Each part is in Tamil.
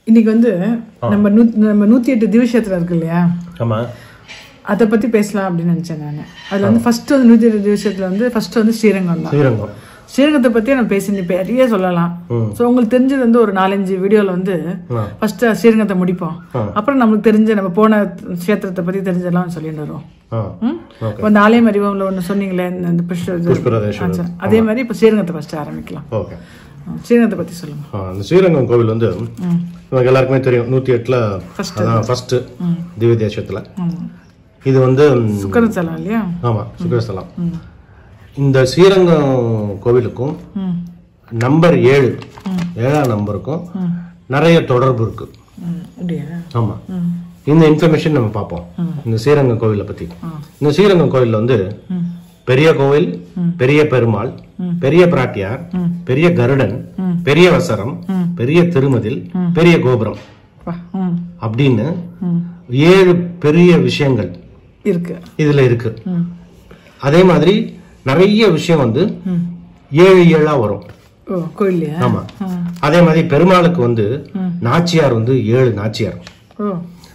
இன்னைக்கு வந்து நம்ம நூ நம்ம நூற்றி எட்டு திவிஷேத்திரம் இருக்கு இல்லையா ஆமா அதை பற்றி பேசலாம் அப்படின்னு நினச்சேன் நான் அதில் வந்து ஃபர்ஸ்ட் வந்து நூற்றி எட்டு திவிஷேத்தில் வந்து ஃபர்ஸ்ட் வந்து ஸ்ரீரங்கம் தான் ஸ்ரீரங்கம் ஸ்ரீரங்கத்தை பற்றி நம்ம பேசி நிறைய சொல்லலாம் ஸோ உங்களுக்கு தெரிஞ்சது வந்து ஒரு நாலஞ்சு வீடியோவில் வந்து ஃபர்ஸ்ட் ஸ்ரீரங்கத்தை முடிப்போம் அப்புறம் நம்மளுக்கு தெரிஞ்ச நம்ம போன கஷேத்திரத்தை பற்றி தெரிஞ்செல்லாம் சொல்லிட்டு வருவோம் ஆ ம்? இப்போ இந்த ஆலயம் அறிவம்ல ஒன்று சொன்னீங்களே இந்த- இந்த புஷ்ப இது- புஷ்பராதேஸ்வரர். ஆ, சரி. அதே மாதிரி இப்போ ஸ்ரீரங்கத்தை ஃபர்ஸ்ட் ஆரம்பிக்கலாம் ஓகே ஆ, ஸ்ரீரங்கத்தை பற்றி சொல்லுங்க ஆ, இந்த ஸ்ரீரங்கம் கோவில் வந்து நமக்கு எல்லாருக்குமே தெரியும் நூத்தி எட்டுல அதான் ஃபர்ஸ்ட் திவ்ய தேசத்துல ம். இது வந்து ம், சுக்கரத்தலம் இல்லையா ஆமா சுக்கரஸ்தலம் இந்த ஸ்ரீரங்கம் கோவிலுக்கும் ம் நம்பர் ஏழு ஏழாம் நம்பருக்கும் நிறைய தொடர்பு இருக்கு ம் அப்படியா ஆமா ம் இந்த இன்ஃபர்மேஷன் நம்ம பார்ப்போம் இந்த ஸ்ரீரங்கம் கோவிலை பத்தி இந்த ஸ்ரீரங்கம் கோவில்ல வந்து ம் பெரிய கோவில் பெரிய பெருமாள் பெரிய பிராட்டியார் பெரிய கருடன் பெரிய வசரம் பெரிய திருமதில் பெரிய கோபுரம் வா ம் அப்படின்னு ம் ஏழு பெரிய விஷயங்கள் இருக்கு இதுல இருக்கு ம் அதே மாதிரி நிறைய விஷயம் வந்து ம் ஏழு ஏழா வரும் ஓ கோயில்லையா ஆமா ம் அதே மாதிரி பெருமாளுக்கு வந்து நாச்சியார் வந்து ஏழு நாச்சியார் ஓ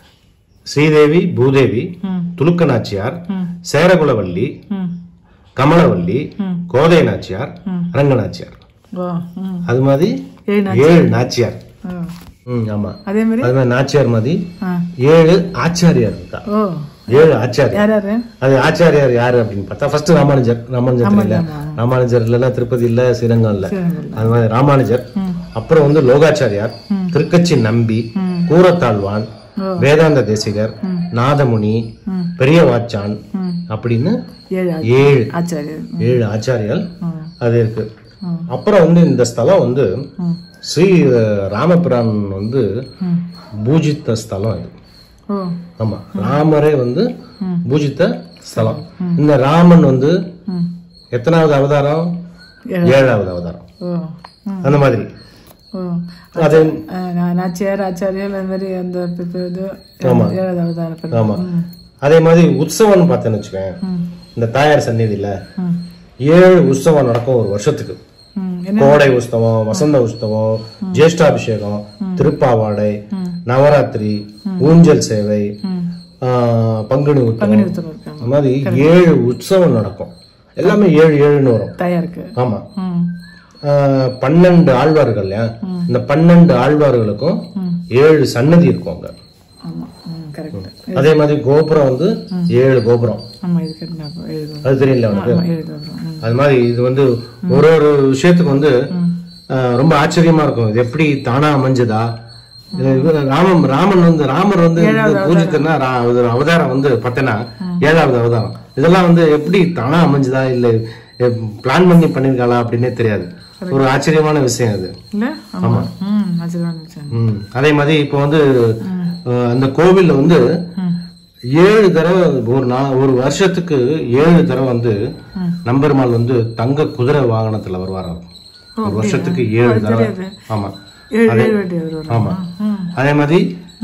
ஸ்ரீதேவி பூதேவி ம் துலுக்க நாச்சியார் ம் சேரகுலவல்லி ம் கமலவல்லி ம். கோதை நாச்சியார் ரங்கநாச்சியார் வா ம் அது மாதிரி ஏழு நாள் ஏழு நாச்சியார் ஓ ம் ஆமா அதே மாதிரி அது மாதிரி நாச்சியார் மாதிரி ஆ ஏழு ஆச்சாரியார் இருக்கா ஓ ஏழு ஆச்சாரியார் யார் யாரு அது ஆச்சாரியார் யாரு அப்படின்னு பார்த்தா ஃபர்ஸ்ட் ராமானுஜர் ராமானுஜர் இல்ல ராமானுஜர் இல்ல திருப்பதி இல்ல ஸ்ரீரங்கம் இல்ல ஸ்ரீரங்கம் அது மாதிரி ராமானுஜர் அப்புறம் வந்து லோகாச்சாரியார் திருக்கச்சி நம்பி கூரத்தாழ்வான் வேதாந்த தேசிகர் நாதமுனி பெரிய வாச்சான் அப்படின்னு ஏழு ஆ- ஏழு ஆச்சாரியர் ஏழு ஆச்சாரியால் ம் அது இருக்கு அப்புறம் வந்து இந்த ஸ்தலம் வந்து ஸ்ரீ அஹ், ராமபிரான் வந்து ம் பூஜித்த ஸ்தலம் இது ஓ ஆமா ராமரே வந்து பூஜித்த ஸ்தலம் இந்த ராமன் வந்து ம் எத்தனாவது அவதாரம் ஏழாவது அவதாரம் ஓ ம் அந்த மாதிரி ஓ அது ஆ, நான் நாச்சியார் ஆச்சாரியர் அந்த மாதிரி அந்த பி- பி- இது ஏழாவது அவதாரம் பெரு- ஆமா அதே மாதிரி உற்சவம்னு பார்த்தேன்னு வச்சுக்கேன் ம் இந்த தாயார் சந்நிதியில ம் ஏழு உற்சவம் நடக்கும் ஒரு வருஷத்துக்கு ம் என்ன கோடை உற்சவம் வசந்த உற்சவம் ஜேஷ்டாபிஷேகம் திருப்பாவாடை நவராத்திரி ஊஞ்சல் சேவை ஆ, பங்குனி உற்சவம் உத்தரவு இருக்காங்க அந்த மாதிரி ஏழு உற்சவம் நடக்கும் எல்லாமே ஏழு ஏழுன்னு வரும் தயாருக்கு ஆமா ம் ஆ, பன்னெண்டு ஆழ்வார்கள் இல்லையா இந்த பன்னெண்டு ஆழ்வார்களுக்கும் ஏழு சன்னதி இருக்கும் அங்க ஆமா ம் கரெக்ட் அதே மாதிரி கோபுரம் வந்து ஏழு கோபுரம் ஆமா இது கரெக்ட் எழுதுவோம் அது தெரியல உனக்கு ஆமா எழுதுவோம் ம் அது மாதிரி இது வந்து ஒரு ஒரு விஷயத்துக்கு வந்து ஆ, ரொம்ப ஆச்சரியமா இருக்கும் இது எப்படி தானா அமைஞ்சதா இது இவரு ராமன் ராமன் வந்து ராமர் வந்து பூஜித்தனா ஒரு அவதாரம் வந்து பார்த்தேன்னா ஏழாவது அவதாரம் இதெல்லாம் வந்து எப்படி தானா அமைஞ்சதா இல்ல பிளான் பண்ணி பண்ணிருக்காளா அப்படின்னே தெரியாது ஒரு ஆச்சரியமான விஷயம் அது இல்ல ஆமா ம் ஆச்சரியமான விஷயம் ம். அதே மாதிரி இப்போ வந்து அஹ், அந்த கோவில்ல வந்து ம் ஏழு தடவை ஒரு நா ஒரு வருஷத்துக்கு ஏழு தடவை வந்து நம்பெருமாள் வந்து தங்க குதிரை வாகனத்துல வருவாராம் ஒரு வருஷத்துக்கு ஏழு தடவை ஆமா ஏழு ஏழு வாட்டி அவர் வரும் ஆமா ம் அதே மாதிரி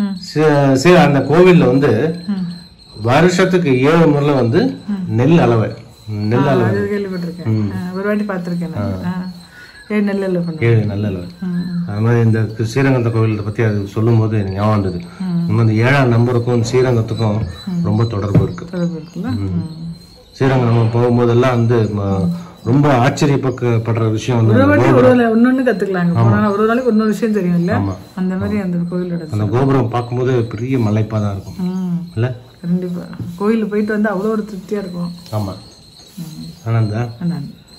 சி- சி- அந்த கோவில்ல வந்து வருஷத்துக்கு ஏழு முறை வந்து நெல் அளவை நெல் அளவை அது கேள்விப்பட்டிருக்கேன் ஆ, ஒரு வாட்டி பார்த்திருக்கேன் நான் ஆ. ஏழு நெல்லில் பண்ணுவேன் ஏழு நல்ல அளவை அது மாதிரி இந்த ஸ்ரீரங்கத்த கோவிலை பத்தி அது சொல்லும் போது எனக்கு ஞாபகம் வந்தது இந்த மாதிரி ஏழாம் நம்பருக்கும் ஸ்ரீரங்கத்துக்கும் ரொம்ப தொடர்பு இருக்கு தொடர்பு இருக்குல்ல ம். ஸ்ரீரங்கம் நம்ம போகும்போதெல்லாம் வந்து ம- ரொம்ப ஆச்சரியப்படுற விஷயம் வந்து ஒரு வாட்டி ஒரு வேளை ஒன்னொன்னு கத்துக்கலாங்க போனா ஒரு நாளைக்கு இன்னொரு விஷயம் தெரியும் இல்ல அந்த மாதிரி அந்த கோயிலோட அந்த கோபுரம் பார்க்கும்போது பெரிய மலைப்பா தான் இருக்கும் ம் இல்ல கண்டிப்பா கோயிலுக்கு போயிட்டு வந்து அவ்வளோ ஒரு திருப்தியா இருக்கும் ஆமா ஆனந்தா நான்